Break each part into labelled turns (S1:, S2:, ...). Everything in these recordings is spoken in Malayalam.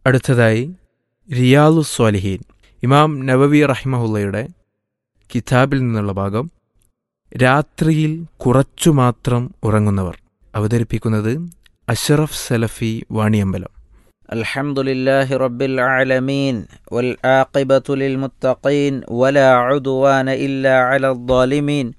S1: അടുത്തതായി റിയാലു സ്വാലിഹീൻ ഇമാം നവവി റഹിമഹുല്ലയുടെ കിതാബിൽ നിന്നുള്ള ഭാഗം രാത്രിയിൽ കുറച്ചു മാത്രം ഉറങ്ങുന്നവർ അവതരിപ്പിക്കുന്നത് അഷറഫ് സലഫി വാണിയമ്പലം
S2: الحمد لله رب العالمين والعاقبة للمتقين ولا عدوان إلا على الظالمين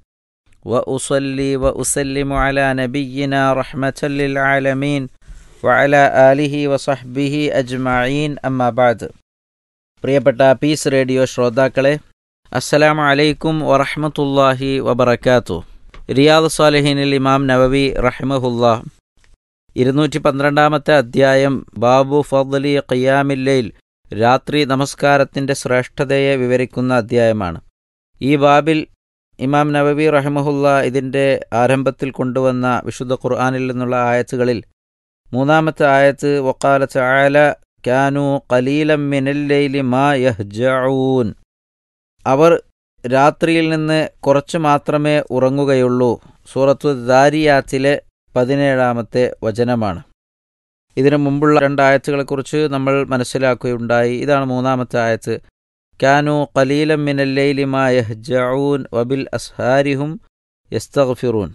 S2: وأصلي وأسلم على نبينا رحمة للعالمين وعلى آله وصحبه أجمعين أما بعد പ്രിയപ്പെട്ട പീസ് റേഡിയോ ശ്രോതാക്കളെ അസ്സലാമു അലൈക്കും വറഹ്മത്തുള്ളാഹി വബറകാത്തു റിയാദ് സാലിഹീനിൽ ഇമാം നവവി റഹിമഹുല്ലാ ഇരുന്നൂറ്റി പന്ത്രണ്ടാമത്തെ അധ്യായം ബാബു ഫദ്ലി ഖിയാമില്ലയിൽ രാത്രി നമസ്കാരത്തിൻ്റെ ശ്രേഷ്ഠതയെ വിവരിക്കുന്ന അധ്യായമാണ് ഈ ബാബിൽ ഇമാം നവവി റഹ്മഹുല്ല ഇതിൻ്റെ ആരംഭത്തിൽ കൊണ്ടുവന്ന വിശുദ്ധ ഖുർആാനിൽ നിന്നുള്ള ആയത്തുകളിൽ മൂന്നാമത്തെ ആയത്ത് വക്കാല ചായാല ക്യാനു കലീലം മിനല്ലൈലി മാ യഹ്ജഊൻ അവർ രാത്രിയിൽ നിന്ന് കുറച്ചു മാത്രമേ ഉറങ്ങുകയുള്ളൂ സൂറത്തു ദാരിയാത്തിലെ പതിനേഴാമത്തെ വചനമാണ് ഇതിനു മുമ്പുള്ള രണ്ടായത്തുകളെക്കുറിച്ച് നമ്മൾ മനസ്സിലാക്കുകയുണ്ടായി ഇതാണ് മൂന്നാമത്തെ ആയത്ത് ക്യാനു കലീലം മിനല്ലൈലി മാ യഹ്ജഊൻ വബിൽ അസ്ഹാരിഹും യസ്തഗ്ഫിറൂൻ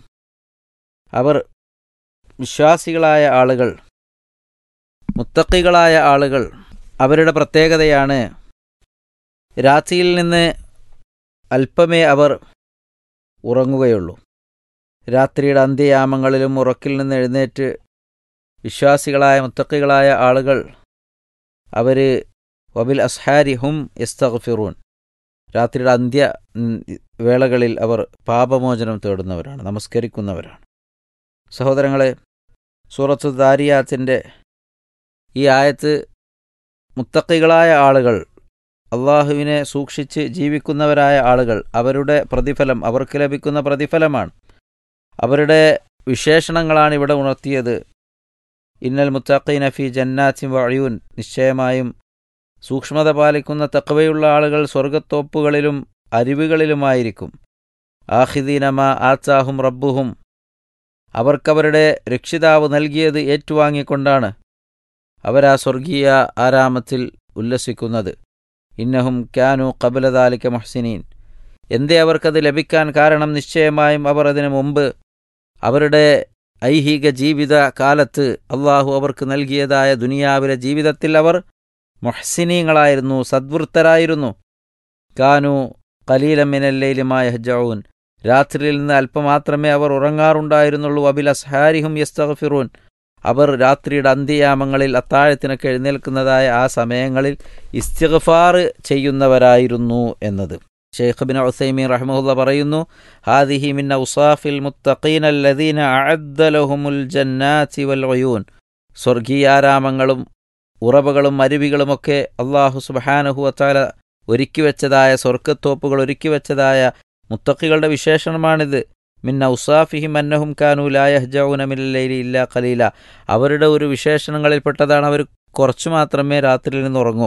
S2: അവർ വിശ്വാസികളായ ആളുകൾ മുത്തക്കികളായ ആളുകൾ അവരുടെ പ്രത്യേകതയാണ് രാത്രിയിൽ നിന്ന് അല്പമേ അവർ ഉറങ്ങുകയുള്ളൂ രാത്രിയുടെ അന്ത്യയാമങ്ങളിലും ഉറക്കിൽ നിന്ന് എഴുന്നേറ്റ് വിശ്വാസികളായ മുത്തക്കികളായ ആളുകൾ അവർ വബിൽ അസ്ഹാരി ഹും യസ്തഗ്ഫിറൂൻ രാത്രിയുടെ അന്ത്യ വേളകളിൽ അവർ പാപമോചനം തേടുന്നവരാണ് നമസ്കരിക്കുന്നവരാണ് സഹോദരങ്ങളെ സൂറത്തു ദാരിയാത്തിൻ്റെ ഈ ആയത്ത് മുത്തക്കികളായ ആളുകൾ അള്ളാഹുവിനെ സൂക്ഷിച്ച് ജീവിക്കുന്നവരായ ആളുകൾ അവരുടെ പ്രതിഫലം അവർക്ക് ലഭിക്കുന്ന പ്രതിഫലമാണ് അവരുടെ വിശേഷണങ്ങളാണ് ഇവിടെ ഉണർത്തിയത് ഇന്നൽ മുത്തഖീന ഫി ജന്നാത്തി വഴിയൂൻ നിശ്ചയമായും സൂക്ഷ്മത പാലിക്കുന്ന തക്കവയുള്ള ആളുകൾ സ്വർഗത്തോപ്പുകളിലും അരുവികളിലുമായിരിക്കും ആഹിദീനമ ആച്ചാഹും റബ്ബുഹും അവർക്കവരുടെ രക്ഷിതാവ് നൽകിയത് ഏറ്റുവാങ്ങിക്കൊണ്ടാണ് അവരാ സ്വർഗീയ ആരാമത്തിൽ ഉല്ലസിക്കുന്നത് ഇന്നഹും ക്യാനു കബലദാലിക്ക മഹ്സിനീൻ എന്തേ അവർക്കത് ലഭിക്കാൻ കാരണം നിശ്ചയമായും അവർ അതിനു മുമ്പ് അവരുടെ ഐഹിക ജീവിത കാലത്ത് അള്ളാഹു അവർക്ക് നൽകിയതായ ദുനിയാവിലെ ജീവിതത്തിൽ അവർ മൊഹ്സിനീങ്ങളായിരുന്നു സദ്വൃത്തരായിരുന്നു കാനു കലീലമിനല്ലയിലുമായ ഹജൌൻ രാത്രിയിൽ നിന്ന് അല്പമാത്രമേ അവർ ഉറങ്ങാറുണ്ടായിരുന്നുള്ളൂ അബിൽ അസ്ഹാരിഹും യസ്തഗ്ഫിറൂൻ അവർ രാത്രിയുടെ അന്ത്യയാമങ്ങളിൽ അത്താഴത്തിനൊക്കെ എഴുന്നേൽക്കുന്നതായ ആ സമയങ്ങളിൽ ഇസ്തിഗ്ഫാർ ചെയ്യുന്നവരായിരുന്നു എന്നത് ഷെയ്ഖ് ബിൻ ഉസൈമീൻ റഹ്മുല്ല പറയുന്നു ഹാദിഹി മിൻ ഔസാഫിൽ മുത്തഖീൻ അല്ലദീന അഅദ്ദലഹുമുൽ ജന്നാത്തി വൽ ഉയൂൻ സ്വർഗീയാരാമങ്ങളും ഉറവകളും അരുവികളുമൊക്കെ അള്ളാഹു സുബ്ഹാനഹു വതആല ഒരുക്കിവെച്ചതായ സ്വർഗത്തോപ്പുകൾ ഒരുക്കിവെച്ചതായ മുത്തഖികളുടെ വിശേഷണമാണിത് മിൻ ഔസാഫിഹിം അന്നഹും കാനു ലാ യഹ്ജഊന മിനൽ ലൈലി ഇല്ലാ ഖലീല അവരുടെ ഒരു വിശേഷണങ്ങളിൽപ്പെട്ടതാണ് അവർ കുറച്ചു മാത്രമേ രാത്രിയിൽ നിന്ന് ഉറങ്ങൂ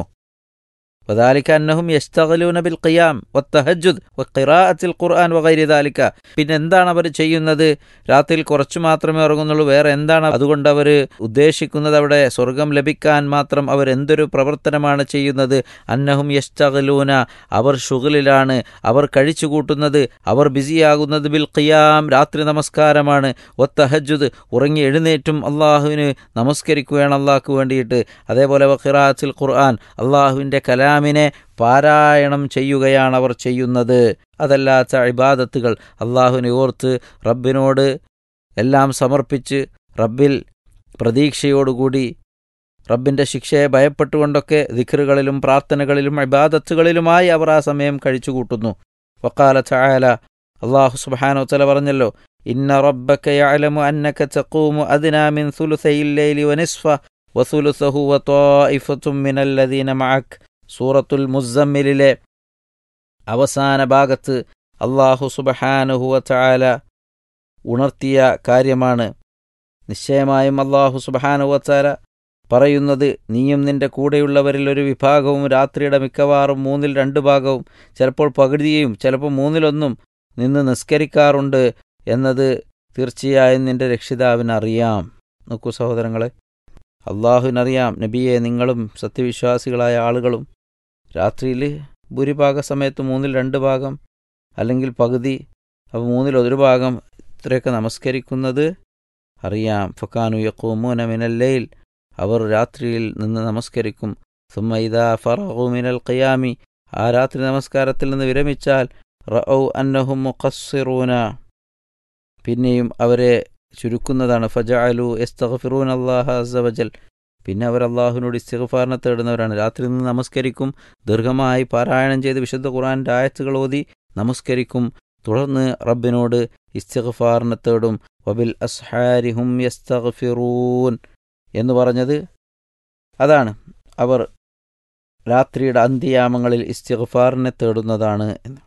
S2: وذلك أنهم يشتغلون بالقيام والتهجد وقراءة القرآن وغير ذلك പിന്നെ എന്താണ് അവർ ചെയ്യുന്നത് രാത്രിയിൽ കുറച്ചു മാത്രമേ ഉറങ്ങുന്നുള്ളൂ വേറെ എന്താണ് അതുകൊണ്ട് അവർ ഉദ്ദേശിക്കുന്നത് അവിടെ സ്വർഗം ലഭിക്കാൻ മാത്രം അവർ എന്തൊരു പ്രവർത്തനമാണ് ചെയ്യുന്നത് അന്നഹും യഷ്ടകലൂന അവർ ഷുഗലിലാണ് അവർ കഴിച്ചു കൂട്ടുന്നത് അവർ ബിസിയാകുന്നത് ബിൽ ഖിയാം രാത്രി നമസ്കാരമാണ് ഒത്തഹജുദ് ഉറങ്ങി എഴുന്നേറ്റും അള്ളാഹുവിന് നമസ്കരിക്കുകയാണ് അള്ളാഹ്ക്ക് വേണ്ടിയിട്ട് അതേപോലെ വഖിറാത്തിൽ ഖുർആൻ അള്ളാഹുവിൻ്റെ കലാമിനെ പാരായണം ചെയ്യുകയാണ് അവർ ചെയ്യുന്നത് അതല്ലാത്ത ഇബാദത്തുകൾ അള്ളാഹുവിനെ ഓർത്ത് റബ്ബിനോട് എല്ലാം സമർപ്പിച്ച് റബ്ബിൽ പ്രതീക്ഷയോടുകൂടി റബ്ബിൻ്റെ ശിക്ഷയെ ഭയപ്പെട്ടുകൊണ്ടൊക്കെ ദിഖറുകളിലും പ്രാർത്ഥനകളിലും ഇബാദത്തുകളിലുമായി അവർ ആ സമയം കഴിച്ചുകൂട്ടുന്നു വക്കാല ചായാല അള്ളാഹു സുബാനോ തല പറഞ്ഞല്ലോ ഇന്ന റബ്ബക്ക യഅലമു അന്നക തഖൂമു അദ്നാ മിൻ സുലുസൈൽ ലൈലി വനിസ്ഫ വസുലുസഹു വത്വാഇഫത്തും മിനല്ലദീന മഅക് സൂറത്തുൽ മുസമ്മിലിലെ അവസാന ഭാഗത്ത് അള്ളാഹു സുബഹാനുഹുവ ചായാല ഉണർത്തിയ കാര്യമാണ് നിശ്ചയമായും അള്ളാഹു സുബഹാനുഹുവ ചാല പറയുന്നത് നീയും നിന്റെ കൂടെയുള്ളവരിൽ ഒരു വിഭാഗവും രാത്രിയുടെ മിക്കവാറും മൂന്നിൽ രണ്ട് ഭാഗവും ചിലപ്പോൾ പകുതിയും ചിലപ്പോൾ മൂന്നിലൊന്നും നിന്ന് നിസ്കരിക്കാറുണ്ട് എന്നത് തീർച്ചയായും നിന്റെ രക്ഷിതാവിനറിയാം നോക്കൂ സഹോദരങ്ങളെ അള്ളാഹുവിനറിയാം നബിയെ നിങ്ങളും സത്യവിശ്വാസികളായ ആളുകളും രാത്രിയിൽ ഭൂരിഭാഗ സമയത്ത് മൂന്നിൽ രണ്ട് ഭാഗം അല്ലെങ്കിൽ പകുതി അപ്പോൾ മൂന്നിൽ ഒരു ഭാഗം ഇത്രയൊക്കെ നമസ്കരിക്കുന്നത് അറിയാം ഫക്കാനു യക്കൂമൂന മിനല്ലയിൽ അവർ രാത്രിയിൽ നിന്ന് നമസ്കരിക്കും സുമ്മൈദ ഫറഹു മിനൽ ഖിയാമി ആ രാത്രി നമസ്കാരത്തിൽ നിന്ന് വിരമിച്ചാൽ റഔ അന്നഹും മുഖസ്സിറൂന പിന്നെയും അവരെ ചുരുക്കുന്നതാണ് ഫജഅലു എസ്തഗ്ഫിറൂൻ അല്ലാഹ അസവജൽ പിന്നെ അവർ അള്ളാഹുവിനോട് ഇസ്തിഗ്ഫാറിനെ തേടുന്നവരാണ് രാത്രി നിന്ന് നമസ്കരിക്കും ദീർഘമായി പാരായണം ചെയ്ത് വിശുദ്ധ ഖുർആൻ്റെ ആയത്തുകൾ ഓതി നമസ്കരിക്കും തുടർന്ന് റബ്ബിനോട് ഇസ്തിഗ്ഫാറിനെ തേടും വബിൽ അസ്ഹാരിഹും യസ്തഗ്ഫിറൂൻ എന്ന് പറഞ്ഞത് അതാണ് അവർ രാത്രിയുടെ അന്ത്യയാമങ്ങളിൽ ഇസ്തിഗ്ഫാറിനെ തേടുന്നതാണ് എന്ന്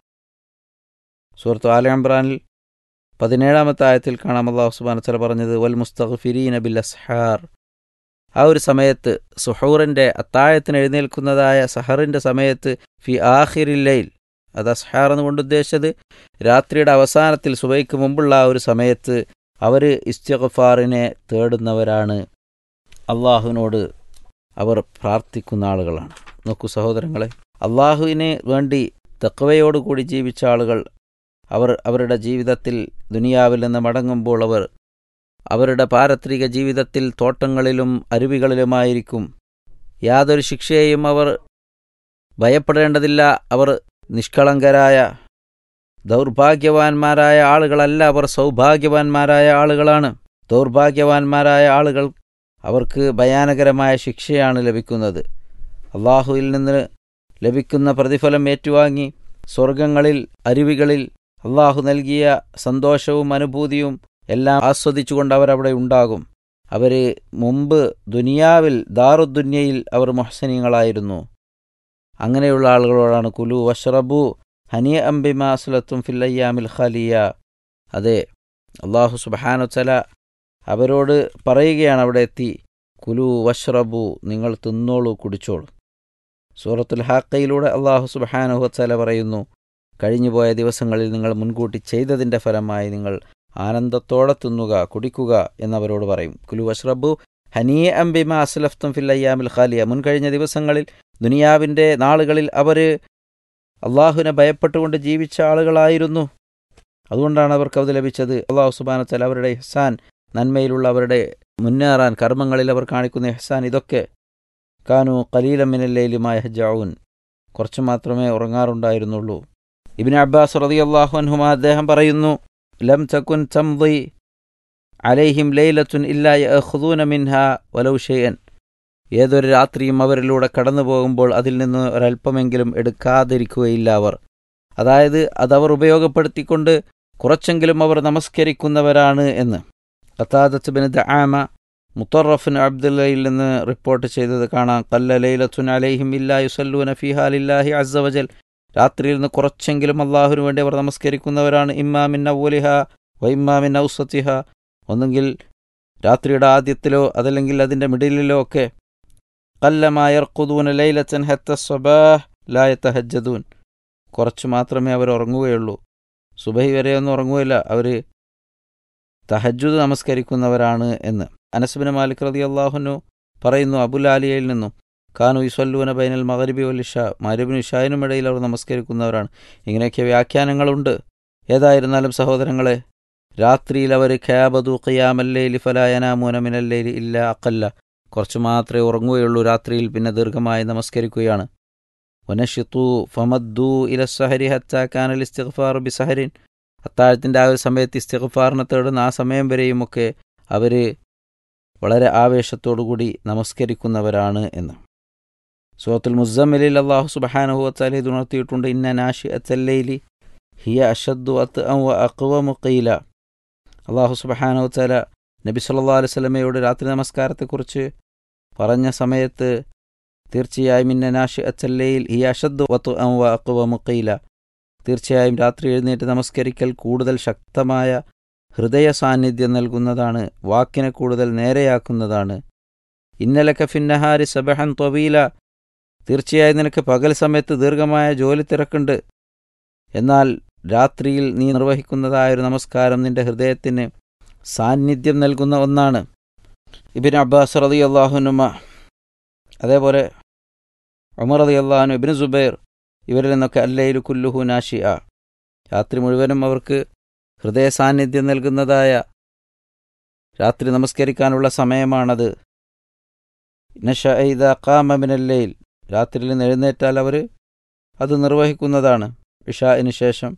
S2: സുഹൃത്ത് ആല ഇമ്രാനിൽ പതിനേഴാമത്തെ ആയത്തിൽ കാണാം അള്ളാഹു സുബാന ചില പറഞ്ഞത് വൽ മുസ്തഗ്ഫിരീന ബിൽ അസ്ഹാർ ആ ഒരു സമയത്ത് സുഹൂറിൻ്റെ അത്താഴത്തിന് എഴുന്നേൽക്കുന്നതായ സഹറിൻ്റെ സമയത്ത് ഫി ആഹിറില്ലയിൽ അത് അസ്ഹാർ എന്നുകൊണ്ട് ഉദ്ദേശിച്ചത് രാത്രിയുടെ അവസാനത്തിൽ സുബൈക്ക് മുമ്പുള്ള ആ ഒരു സമയത്ത് അവർ ഇസ്തിഗ്ഫാറിനെ തേടുന്നവരാണ് അള്ളാഹുവിനോട് അവർ പ്രാർത്ഥിക്കുന്ന ആളുകളാണ് നോക്കൂ സഹോദരങ്ങളെ അള്ളാഹുവിന് വേണ്ടി തെക്കവയോടുകൂടി ജീവിച്ച ആളുകൾ അവർ അവരുടെ ജീവിതത്തിൽ ദുനിയാവിൽ നിന്ന് മടങ്ങുമ്പോൾ അവർ അവരുടെ പാരത്രിക ജീവിതത്തിൽ തോട്ടങ്ങളിലും അരുവികളിലുമായിരിക്കും യാതൊരു ശിക്ഷയെയും അവർ ഭയപ്പെടേണ്ടതില്ല അവർ നിഷ്കളങ്കരായ ദൗർഭാഗ്യവാന്മാരായ ആളുകളല്ല അവർ സൗഭാഗ്യവാന്മാരായ ആളുകളാണ് ദൗർഭാഗ്യവാന്മാരായ ആളുകൾ അവർക്ക് ഭയാനകരമായ ശിക്ഷയാണ് ലഭിക്കുന്നത് അള്ളാഹുവിൽ നിന്ന് ലഭിക്കുന്ന പ്രതിഫലം ഏറ്റുവാങ്ങി സ്വർഗങ്ങളിൽ അരുവികളിൽ അള്ളാഹു നൽകിയ സന്തോഷവും അനുഭൂതിയും എല്ലാം ആസ്വദിച്ചുകൊണ്ട് അവരവിടെ ഉണ്ടാകും അവർ മുമ്പ് ദുനിയാവിൽ ദാറുദ്ദുന്യയിൽ അവർ മൊഹസനീങ്ങളായിരുന്നു അങ്ങനെയുള്ള ആളുകളോടാണ് കുലു വഷ്റബു ഹനിയ അംബിമാസുലത്തും ഫില്ലയ്യാമിൽ ഖലിയ അതെ അള്ളാഹു സുബാനുച്ചല അവരോട് പറയുകയാണ് അവിടെ എത്തി കുലു വഷ്റബു നിങ്ങൾ തിന്നോളൂ കുടിച്ചോളൂ സൂറത്തുൽ ഹാക്കയിലൂടെ അള്ളാഹു സുബാനുഹത്തല പറയുന്നു കഴിഞ്ഞുപോയ ദിവസങ്ങളിൽ നിങ്ങൾ മുൻകൂട്ടി ചെയ്തതിൻ്റെ ഫലമായി നിങ്ങൾ ആനന്ദത്തോടെ തിന്നുക കുടിക്കുക എന്നവരോട് പറയും കുലു വഷ്റബു ഹനിയ അംബിമ അസ്ലഫ്തും ഫില്ലയ്യാമിൽ ഖാലിയ മുൻകഴിഞ്ഞ ദിവസങ്ങളിൽ ദുനിയാവിൻ്റെ നാളുകളിൽ അവർ അള്ളാഹുവിനെ ഭയപ്പെട്ടുകൊണ്ട് ജീവിച്ച ആളുകളായിരുന്നു അതുകൊണ്ടാണ് അവർക്ക് അത് ലഭിച്ചത് അള്ളാഹു സുബാനത്തൽ അവരുടെ ഇഹ്സാൻ നന്മയിലുള്ള അവരുടെ മുന്നേറാൻ കർമ്മങ്ങളിൽ അവർ കാണിക്കുന്ന ഇഹ്സാൻ ഇതൊക്കെ കാനു കലീലമിനല്ലയിലുമായ ഹജാവൂൻ കുറച്ചു മാത്രമേ ഉറങ്ങാറുണ്ടായിരുന്നുള്ളൂ ഇബിൻ അബ്ബാസ് റതി അള്ളാഹു അൻഹുമ അദ്ദേഹം പറയുന്നു ലം തക്കുൻ ചംദി അലൈഹിം ലൈലത്തുൻ ഇല്ലാ യഖുദൂന മിൻഹ വലൗ ഷെയ്യൻ ഏതൊരു രാത്രിയും അവരിലൂടെ കടന്നു പോകുമ്പോൾ അതിൽ നിന്ന് ഒരല്പമെങ്കിലും എടുക്കാതിരിക്കുകയില്ല അവർ അതായത് അതവർ ഉപയോഗപ്പെടുത്തിക്കൊണ്ട് കുറച്ചെങ്കിലും അവർ നമസ്കരിക്കുന്നവരാണ് എന്ന് ഖത്താദത്ത് ബിൻ ദആമ മുത്തറഫിൻ അബ്ദുല്ലയിൽ നിന്ന് റിപ്പോർട്ട് ചെയ്തത് കാണാം കല്ല ലൈലത്തുൻ അലൈഹിം ഇല്ലാ യുസല്ലൂന ഫിഹാ ലില്ലാഹി അസ്സവജൽ രാത്രിയിൽ നിന്ന് കുറച്ചെങ്കിലും അള്ളാഹുവിന് വേണ്ടി അവർ നമസ്കരിക്കുന്നവരാണ് ഇമ്മാമിൻ അവലിഹ വ ഇമ്മാമിൻ ഔസത്തിഹ ഒന്നുകിൽ രാത്രിയുടെ ആദ്യത്തിലോ അതല്ലെങ്കിൽ അതിൻ്റെ മിഡിലിലോ ഒക്കെ കല്ലമായർക്കുദൂന ലൈലത്തൻ ഹത്ത സ്വബാഹ് ലായത്ത ഹജ്ജദൂൻ കുറച്ച് മാത്രമേ അവർ ഉറങ്ങുകയുള്ളൂ സുബഹി വരെയൊന്നും ഉറങ്ങുകയില്ല അവർ തഹജുദ് നമസ്കരിക്കുന്നവരാണ് എന്ന് അനസ്ബിന് മാലിക് റതി അള്ളാഹുനു പറയുന്നു അബുലാലിയയിൽ നിന്നും കാനു ഇസ്വല്ലൂന ബൈനൽ മകരിബി വല്ലിഷ മരുബിന് ഇഷായനും ഇടയിൽ അവർ നമസ്കരിക്കുന്നവരാണ് ഇങ്ങനെയൊക്കെ വ്യാഖ്യാനങ്ങളുണ്ട് ഏതായിരുന്നാലും സഹോദരങ്ങളെ രാത്രിയിൽ അവർ ഖയാബദു ഖിയാമല്ലേലി ഫലായനാമൂന മിനല്ലേലി ഇല്ല അക്കല്ല കുറച്ച് മാത്രമേ ഉറങ്ങുകയുള്ളൂ രാത്രിയിൽ പിന്നെ ദീർഘമായി നമസ്കരിക്കുകയാണ് വനഷിത്തു ഫമദ്ദു ഇല സഹരി ഹത്താക്കാനൽ ഇസ്തിഗ്ഫാർ ബി സഹരിൻ അത്താഴത്തിൻ്റെ ആ ഒരു സമയത്ത് ഇസ്തിഗ്ഫാറിനെ തേടുന്ന ആ സമയം വരെയുമൊക്കെ അവർ വളരെ ആവേശത്തോടുകൂടി നമസ്കരിക്കുന്നവരാണ് എന്ന് സൂറത്തുൽ മുസമ്മിലിൽ അള്ളാഹു സുബഹാനഹു വത്താല ഇത് ഉണർത്തിയിട്ടുണ്ട് ഇന്ന നാഷി അത്തല്ലയിലി ഹിയ അഷദ്ദു അത്ത് അക്വമു ഖീല അള്ളാഹു സുബഹാനഹു വത്താല നബി സല്ലാ അലൈഹി സ്വലമയോട് രാത്രി നമസ്കാരത്തെക്കുറിച്ച് പറഞ്ഞ സമയത്ത് തീർച്ചയായും ഇന്ന നാഷി അച്ചല്ലയിൽ ഹിയ അഷദ്ദു വത്ത് അക്വമു ഖീല തീർച്ചയായും രാത്രി എഴുന്നേറ്റ് നമസ്കരിക്കൽ കൂടുതൽ ശക്തമായ ഹൃദയ സാന്നിധ്യം നൽകുന്നതാണ് വാക്കിനെ കൂടുതൽ നേരെയാക്കുന്നതാണ് ഇന്നലക്ക ഫിന്നഹാരി സബഹൻ തൊവീല തീർച്ചയായും നിനക്ക് പകൽ സമയത്ത് ദീർഘമായ ജോലി തിരക്കുണ്ട് എന്നാൽ രാത്രിയിൽ നീ നിർവഹിക്കുന്നതായ ഒരു നമസ്കാരം നിന്റെ ഹൃദയത്തിന് സാന്നിധ്യം നൽകുന്ന ഒന്നാണ് ഇബിൻ അബ്ബാസ് റതി അള്ളാഹുനുമ അതേപോലെ ഉമർ റതി അള്ളാഹുനു ഇബിൻ സുബൈർ ഇവരിൽ നിന്നൊക്കെ അല്ലയിലു കുല്ലുഹു നാഷി ആ രാത്രി മുഴുവനും അവർക്ക് ഹൃദയ സാന്നിധ്യം നൽകുന്നതായ രാത്രി നമസ്കരിക്കാനുള്ള സമയമാണത് നഷ ഇദ കാമമിനല്ലയിൽ രാത്രിയിൽ നിന്ന് എഴുന്നേറ്റാൽ അവർ അത് നിർവഹിക്കുന്നതാണ് ഇഷാഇന് ശേഷം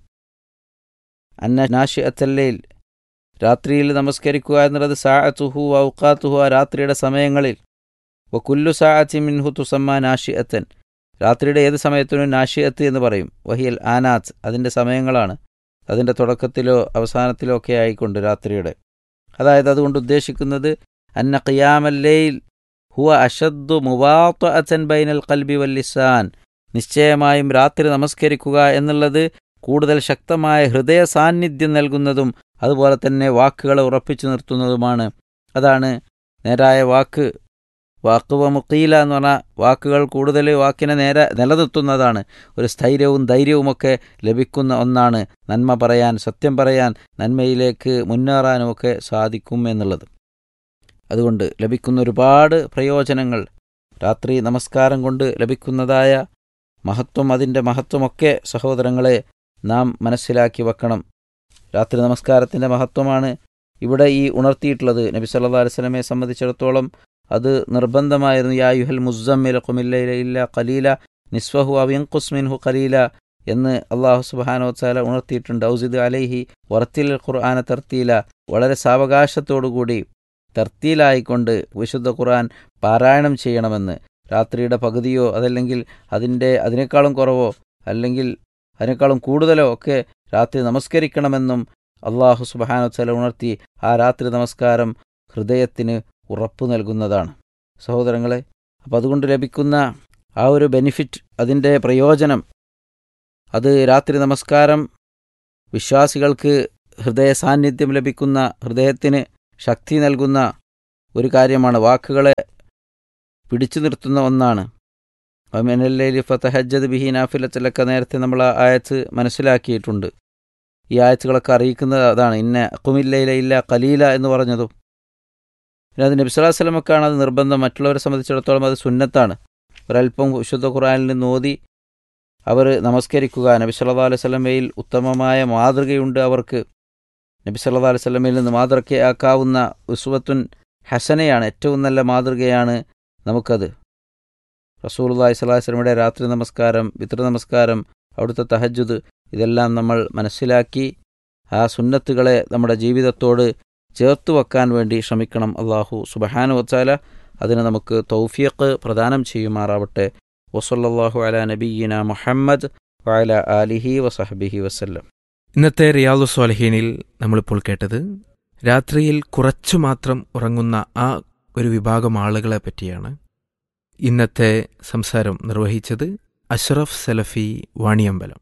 S2: അന്ന നാഷി അത്തല്ലയിൽ രാത്രിയിൽ നമസ്കരിക്കുക എന്നുള്ളത് സാഅത്തുഹു ഔക്കാത്തുഹു ആ രാത്രിയുടെ സമയങ്ങളിൽ വ കുല്ലു സാഅത്തി മിൻഹു തുസമ്മ നാഷി അത്തൻ രാത്രിയുടെ ഏത് സമയത്തിനും നാഷിയത്ത് എന്ന് പറയും വഹിയൽ ആനാത്ത് അതിൻ്റെ സമയങ്ങളാണ് അതിൻ്റെ തുടക്കത്തിലോ അവസാനത്തിലോ ഒക്കെ ആയിക്കൊണ്ട് രാത്രിയുടെ അതായത് അതുകൊണ്ട് ഉദ്ദേശിക്കുന്നത് അന്ന ഖിയാമല്ലയിൽ ഹുവ അഷദ്ദു മുവാത്ത അച്ചൻ ബൈനൽ കൽബി വല്ലിസാൻ നിശ്ചയമായും രാത്രി നമസ്കരിക്കുക എന്നുള്ളത് കൂടുതൽ ശക്തമായ ഹൃദയ സാന്നിധ്യം നൽകുന്നതും അതുപോലെ തന്നെ വാക്കുകളെ ഉറപ്പിച്ചു നിർത്തുന്നതുമാണ് അതാണ് നേരായ വാക്ക് വാക്കുവ മുക്കീല എന്ന് പറഞ്ഞാൽ വാക്കുകൾ കൂടുതൽ വാക്കിനെ നേരെ നിലനിർത്തുന്നതാണ് ഒരു സ്ഥൈര്യവും ധൈര്യവുമൊക്കെ ലഭിക്കുന്ന ഒന്നാണ് നന്മ പറയാൻ സത്യം പറയാൻ നന്മയിലേക്ക് മുന്നേറാനുമൊക്കെ സാധിക്കും എന്നുള്ളത് അതുകൊണ്ട് ലഭിക്കുന്ന ഒരുപാട് പ്രയോജനങ്ങൾ രാത്രി നമസ്കാരം കൊണ്ട് ലഭിക്കുന്നതായ മഹത്വം അതിൻ്റെ മഹത്വമൊക്കെ സഹോദരങ്ങളെ നാം മനസ്സിലാക്കി വെക്കണം രാത്രി നമസ്കാരത്തിൻ്റെ മഹത്വമാണ് ഇവിടെ ഈ ഉണർത്തിയിട്ടുള്ളത് നബി സല്ലാ അലുസ്ലമെ സംബന്ധിച്ചിടത്തോളം അത് നിർബന്ധമായിരുന്നു യാ യുഹൽ മുസമ്മിൽ ഖുമില്ല ഇല്ല ഖലീല നിസ്വഹു അവിയങ്കുസ് മിൻഹു ഖലീല എന്ന് അള്ളാഹു സുബാനോത്താല ഉണർത്തിയിട്ടുണ്ട് ഔസിദ് അലൈഹി വറത്തിൽ ഖുർആന തർത്തീല വളരെ സാവകാശത്തോടുകൂടി തർത്തീലായിക്കൊണ്ട് വിശുദ്ധ ഖുർആൻ പാരായണം ചെയ്യണമെന്ന് രാത്രിയുടെ പകുതിയോ അതല്ലെങ്കിൽ അതിൻ്റെ അതിനേക്കാളും കുറവോ അല്ലെങ്കിൽ അതിനേക്കാളും കൂടുതലോ ഒക്കെ രാത്രി നമസ്കരിക്കണമെന്നും അള്ളാഹു സുബാനോത്തല ഉണർത്തി ആ രാത്രി നമസ്കാരം ഹൃദയത്തിന് ഉറപ്പു നൽകുന്നതാണ് സഹോദരങ്ങളെ അപ്പം അതുകൊണ്ട് ലഭിക്കുന്ന ആ ഒരു ബെനിഫിറ്റ് അതിൻ്റെ പ്രയോജനം അത് രാത്രി നമസ്കാരം വിശ്വാസികൾക്ക് ഹൃദയ സാന്നിധ്യം ലഭിക്കുന്ന ഹൃദയത്തിന് ശക്തി നൽകുന്ന ഒരു കാര്യമാണ് വാക്കുകളെ പിടിച്ചു നിർത്തുന്ന ഒന്നാണ് അമിനല്ലി ഫതഹജ്ജദ് ബിഹി നാഫിലത്തിലൊക്കെ നേരത്തെ നമ്മൾ ആ ആയത്ത് മനസ്സിലാക്കിയിട്ടുണ്ട് ഈ ആയത്തുകളൊക്കെ അറിയിക്കുന്നത് അതാണ് ഇന്ന അക്കുമില്ലയില ഇല്ല കലീല എന്ന് പറഞ്ഞതും പിന്നെ അത് നബി സ്വലാഹു വസ്ലമൊക്കെയാണ് അത് നിർബന്ധം മറ്റുള്ളവരെ സംബന്ധിച്ചിടത്തോളം അത് സുന്നത്താണ് ഒരല്പം വിശുദ്ധ ഖുറാനിൽ നിന്ന് ഓതി അവർ നമസ്കരിക്കുക നബി സല്ലാ അലൈഹി സ്വലമയിൽ ഉത്തമമായ മാതൃകയുണ്ട് അവർക്ക് നബി സല്ലാ അലൈഹി സ്വലമയിൽ നിന്ന് മാതൃകയാക്കാവുന്ന ഉസ്വത്തുൻ ഹസനയാണ് ഏറ്റവും നല്ല മാതൃകയാണ് നമുക്കത് റസൂലുല്ലാഹി സ്വലാഹു വസ്ലമയുടെ രാത്രി നമസ്കാരം പിതൃ നമസ്കാരം അവിടുത്തെ തഹജുദ് ഇതെല്ലാം നമ്മൾ മനസ്സിലാക്കി ആ സുന്നത്തുകളെ നമ്മുടെ ജീവിതത്തോട് ചേർത്തു വെക്കാൻ വേണ്ടി ശ്രമിക്കണം അള്ളാഹു സുബഹാനു വച്ചാല അതിന് നമുക്ക് തൗഫീഖ് പ്രദാനം ചെയ്യുമാറാവട്ടെ വസല്ലാഹു അല നബീന മുഹമ്മദ് വഅല ആലിഹി വസഹബിഹി വസല്ലം
S1: ഇന്നത്തെ റിയാദു സ്വാലഹീനിൽ നമ്മളിപ്പോൾ കേട്ടത് രാത്രിയിൽ കുറച്ചു മാത്രം ഉറങ്ങുന്ന ആ ഒരു വിഭാഗം ആളുകളെ പറ്റിയാണ് ഇന്നത്തെ സംസാരം നിർവഹിച്ചത് അഷ്റഫ് സലഫി വാണിയമ്പലം